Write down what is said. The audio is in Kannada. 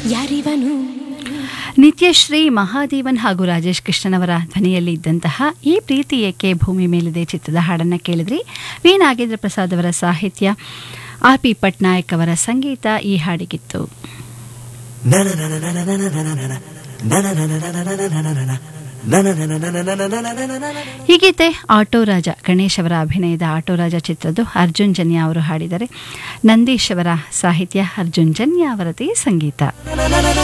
ಯಾರಿವನು ನಿತ್ಯಶ್ರೀ ಮಹಾದೇವನ್ ಹಾಗೂ ರಾಜೇಶ್ ಕೃಷ್ಣನವರ ಧ್ವನಿಯಲ್ಲಿ ಇದ್ದಂತಹ ಈ ಪ್ರೀತಿ ಏಕೆ ಭೂಮಿ ಮೇಲಿದೆ ಚಿತ್ರದ ಹಾಡನ್ನು ಕೇಳಿದ್ರಿ ವಿ ನಾಗೇಂದ್ರ ಪ್ರಸಾದ್ ಅವರ ಸಾಹಿತ್ಯ ಆರ್ ಪಿ ಪಟ್ನಾಯಕ್ ಅವರ ಸಂಗೀತ ಈ ಹಾಡಿಗಿತ್ತು ಈ ಗೀತೆ ಆಟೋ ರಾಜ ಗಣೇಶ್ ಅವರ ಅಭಿನಯದ ಆಟೋ ರಾಜ ಚಿತ್ರದ್ದು ಅರ್ಜುನ್ ಜನ್ಯ ಅವರು ಹಾಡಿದರೆ ನಂದೀಶ್ ಅವರ ಸಾಹಿತ್ಯ ಅರ್ಜುನ್ ಜನ್ಯ ಅವರದೇ ಸಂಗೀತ